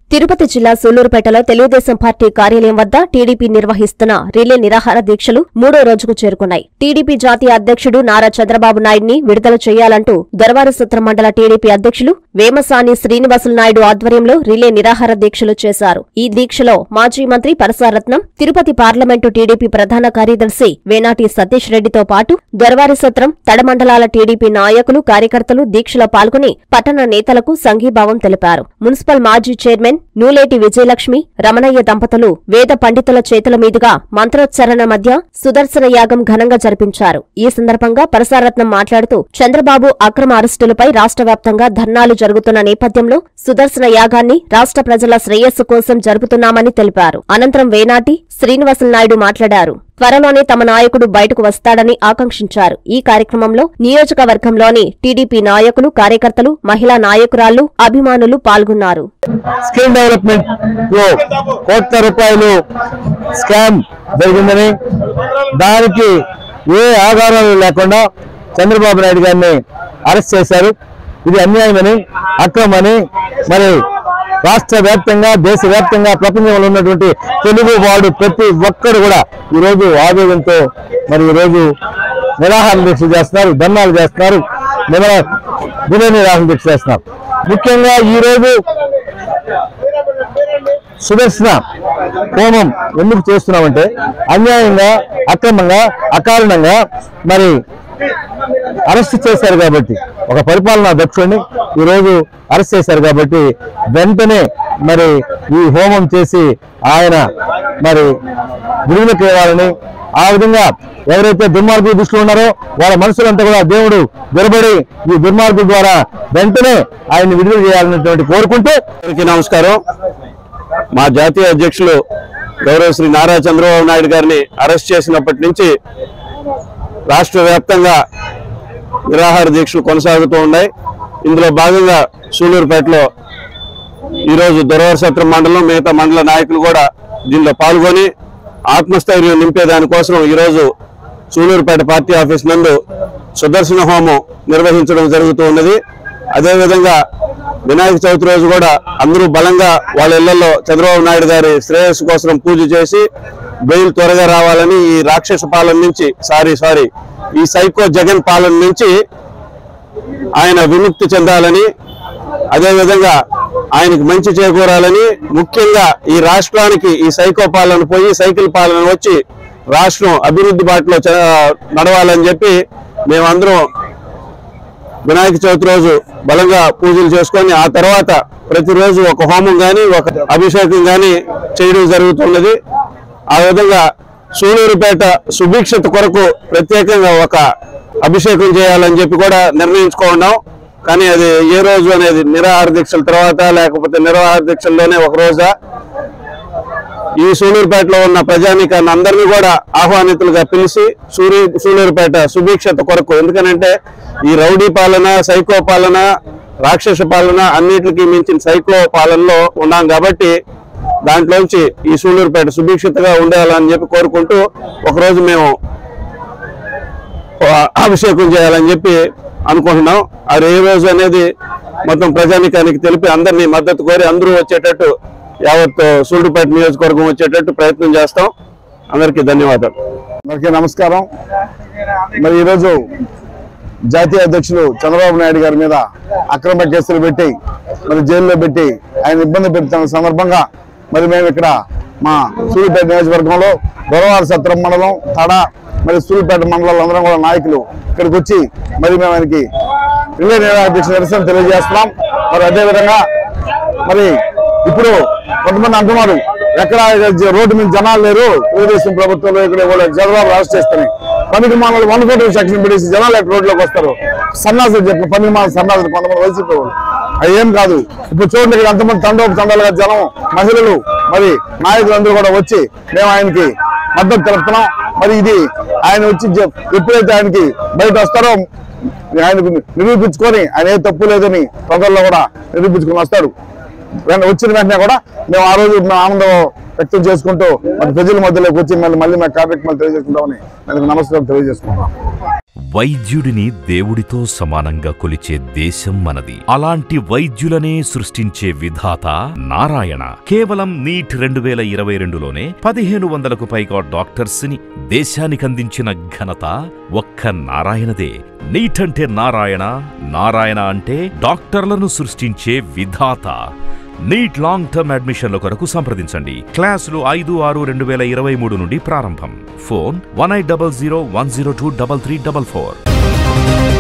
తిరుపతి జిల్లా సూలూరుపేటలో తెలుగుదేశం పార్టీ కార్యాలయం వద్ద టీడీపీ నిర్వహిస్తున్న రిలే నిరాహార దీక్షలు మూడో రోజుకు చేరుకున్నాయి టీడీపీ జాతీయ అధ్యక్షుడు నారా చంద్రబాబు నాయుడిని విడుదల చేయాలంటూ దొరవారసత్ర మండల టీడీపీ అధ్యక్షులు వేమసాని శ్రీనివాసులు నాయుడు ఆధ్వర్యంలో రిలే నిరాహార దీక్షలు చేశారు ఈ దీక్షలో మాజీ మంత్రి పరసారత్నం తిరుపతి పార్లమెంటు టీడీపీ ప్రధాన కార్యదర్శి వేనాటి సతీష్ రెడ్డితో పాటు దొరవారిసత్రం తడమండలాల టీడీపీ నాయకులు కార్యకర్తలు దీక్షలో పాల్గొని పట్టణ నేతలకు సంఘీభావం తెలిపారు మున్సిపల్ మాజీ చైర్మన్ నూలేటి విజయలక్ష్మి రమణయ్య దంపతులు వేద పండితుల చేతుల మీదుగా మంత్రోచ్చరణ మధ్య సుదర్శన యాగం ఘనంగా జరిపించారు ఈ సందర్భంగా పరసారత్నం మాట్లాడుతూ చంద్రబాబు అక్రమ అరెస్టులపై రాష్ట్ర వ్యాప్తంగా ధర్నాలు జరుగుతున్న నేపథ్యంలో సుదర్శన యాగాన్ని రాష్ట్ర ప్రజల శ్రేయస్సు కోసం జరుపుతున్నామని తెలిపారు అనంతరం వేనాటి శ్రీనివాసులు నాయుడు మాట్లాడారు త్వరలోనే తమ నాయకుడు బయటకు వస్తాడని ఆకాంక్షించారు ఈ కార్యక్రమంలో నియోజకవర్గంలోని టీడీపీ నాయకులు కార్యకర్తలు మహిళా నాయకురాళ్లు అభిమానులు పాల్గొన్నారు స్కిల్ డెవలప్మెంట్ లో కోట్ల రూపాయలు స్కామ్ జరిగిందని దానికి ఏ ఆధారాలు లేకుండా చంద్రబాబు నాయుడు గారిని అరెస్ట్ చేశారు ఇది అన్యాయమని అక్రమని మరి రాష్ట్ర వ్యాప్తంగా దేశ వ్యాప్తంగా ప్రపంచంలో ఉన్నటువంటి తెలుగు వాడు ప్రతి ఒక్కరు కూడా ఈరోజు ఆవేదనతో మరి ఈరోజు నిరాహార దీక్ష చేస్తున్నారు ధర్నాలు చేస్తున్నారు నిర దిన నిరాహార దీక్ష చేస్తున్నారు ముఖ్యంగా ఈరోజు సుదర్శన హోమం ఎందుకు చేస్తున్నామంటే అన్యాయంగా అక్రమంగా అకారణంగా మరి అరెస్ట్ చేశారు కాబట్టి ఒక పరిపాలనా దక్షుడిని ఈరోజు అరెస్ట్ చేశారు కాబట్టి వెంటనే మరి ఈ హోమం చేసి ఆయన మరి విడుదలకు ఇవ్వాలని ఆ విధంగా ఎవరైతే దుర్మార్గులు దృష్టిలో ఉన్నారో వాళ్ళ మనసులంతా కూడా దేవుడు విరబడి ఈ దుర్మార్గుల ద్వారా వెంటనే ఆయన్ని విడుదల చేయాలనేటువంటి కోరుకుంటూ అందరికీ నమస్కారం మా జాతీయ అధ్యక్షులు గౌరవ శ్రీ నారా చంద్రబాబు నాయుడు గారిని అరెస్ట్ చేసినప్పటి నుంచి రాష్ట్ర వ్యాప్తంగా నిరాహార దీక్షలు కొనసాగుతూ ఉన్నాయి ఇందులో భాగంగా సూలూరుపేటలో ఈరోజు దుర్వారసత్రం మండలం మిగతా మండల నాయకులు కూడా దీనిలో పాల్గొని ఆత్మస్థైర్యం నింపే దానికోసం ఈరోజు సూలూరుపేట పార్టీ ఆఫీస్ నందు సుదర్శన హోమం నిర్వహించడం జరుగుతూ ఉన్నది అదేవిధంగా వినాయక చవితి రోజు కూడా అందరూ బలంగా వాళ్ళ ఇళ్లలో చంద్రబాబు నాయుడు గారి శ్రేయస్సు కోసం పూజ చేసి బెయిల్ త్వరగా రావాలని ఈ రాక్షస పాలన నుంచి సారీ సారీ ఈ సైకో జగన్ పాలన నుంచి ఆయన విముక్తి చెందాలని అదేవిధంగా ఆయనకు మంచి చేకూరాలని ముఖ్యంగా ఈ రాష్ట్రానికి ఈ సైకో పాలన పోయి సైకిల్ పాలన వచ్చి రాష్ట్రం అభివృద్ధి బాటలో చ- నడవాలని చెప్పి మేమందరం వినాయక చవితి రోజు బలంగా పూజలు చేసుకొని ఆ తర్వాత ప్రతిరోజు ఒక హోమం గాని ఒక అభిషేకం గాని చేయడం జరుగుతున్నది ఆ విధంగా సూలూరుపేట సుభిక్షత కొరకు ప్రత్యేకంగా ఒక అభిషేకం చేయాలని చెప్పి కూడా నిర్ణయించుకున్నాం కానీ అది ఏ రోజు అనేది నిరాహార దీక్షల తర్వాత లేకపోతే నిరాహార దీక్షల్లోనే ఒక రోజా ఈ సూలూరుపేటలో ఉన్న ప్రజానీకాన్ని అందరినీ కూడా ఆహ్వానితులుగా పిలిచి సూర్యు సూలూరుపేట సుభిక్షత కొరకు ఎందుకనంటే ఈ రౌడీ పాలన సైకో పాలన రాక్షస పాలన అన్నిటికీ మించిన సైకో పాలనలో ఉన్నాం కాబట్టి దాంట్లోంచి ఈ సూలూరుపేట సుభిక్షతగా ఉండాలని చెప్పి కోరుకుంటూ ఒకరోజు మేము ఆ, అభిషేకం చేయాలని చెప్పి అనుకుంటున్నాం అది ఏ రోజు అనేది మొత్తం ప్రజానికానికి తెలిపి అందరినీ మద్దతు కోరి అందరూ వచ్చేటట్టు యావత్ సూళ్ళుపేట నియోజకవర్గం వచ్చేటట్టు ప్రయత్నం చేస్తాం అందరికీ ధన్యవాదాలు అందరికీ నమస్కారం మరి ఈరోజు జాతీయ అధ్యక్షులు చంద్రబాబు నాయుడు గారి మీద అక్రమ కేసులు పెట్టి మరి జైల్లో పెట్టి ఆయన ఇబ్బంది పెడుతున్న సందర్భంగా మరి మేము ఇక్కడ మా సూర్యపేట నియోజకవర్గంలో గొరవార సత్రం మండలం తడ మరి సూర్యపేట మండలాలు అందరం కూడా నాయకులు ఇక్కడికి వచ్చి మరి మేము ఆయనకి రిలే నిరాధ్యక్ష నిరసన తెలియజేస్తున్నాం మరి అదేవిధంగా మరి ఇప్పుడు కొంతమంది అంటున్నారు ఎక్కడ జ- రోడ్డు మీద జనాలు లేరు తెలుగుదేశం ప్రభుత్వంలో ఇక్కడ కూడా చంద్రబాబు అరెస్ట్ చేస్తున్నాయి పనికి మానవులు వన్ ఫోర్టీ సెక్షన్ పెట్టేసి జనాలు ఎక్కడ రోడ్లోకి వస్తారు సన్నాసులు చెప్పిన పనికి మాన సన్నాసులు కొంతమంది వైసీపీ వాళ్ళు అది ఏం కాదు ఇప్పుడు చూడండి ఇక్కడ ఎంతమంది తండోపు తండాలుగా జనం మహిళలు మరి నాయకులందరూ కూడా వచ్చి మేము ఆయనకి మద్దతు తెలుపుతున్నాం మరి ఇది ఆయన వచ్చి చెప్- ఎప్పుడైతే ఆయనకి బయట వస్తారో ఆయనకు నిరూపించుకొని ఆయన ఏ తప్పు లేదని తొందరలో కూడా నిరూపించుకొని వస్తాడు వెంట- వచ్చిన వెంటనే కూడా మేము ఆ రోజు మేము ఆనందం వ్యక్తం చేసుకుంటూ మరి ప్రజల మధ్యలోకి వచ్చి మళ్ళీ మళ్ళీ మా కార్యక్రమాలు తెలియజేసుకుంటామని నేను నమస్కారం తెలియజేసుకుంటాం వైద్యుడిని దేవుడితో సమానంగా కొలిచే దేశం మనది అలాంటి వైద్యులనే సృష్టించే విధాత నారాయణ కేవలం నీట్ రెండు వేల ఇరవై రెండులోనే పదిహేను వందలకు పైగా డాక్టర్స్ ని దేశానికందించిన ఘనత ఒక్క నారాయణదే నీట్ అంటే నారాయణ నారాయణ అంటే డాక్టర్లను సృష్టించే విధాత నీట్ లాంగ్ టర్మ్ అడ్మిషన్ల కొరకు సంప్రదించండి క్లాసులు ఐదు ఆరు రెండు వేల ఇరవై మూడు నుండి ప్రారంభం phone one eight double zero one zero two double three double four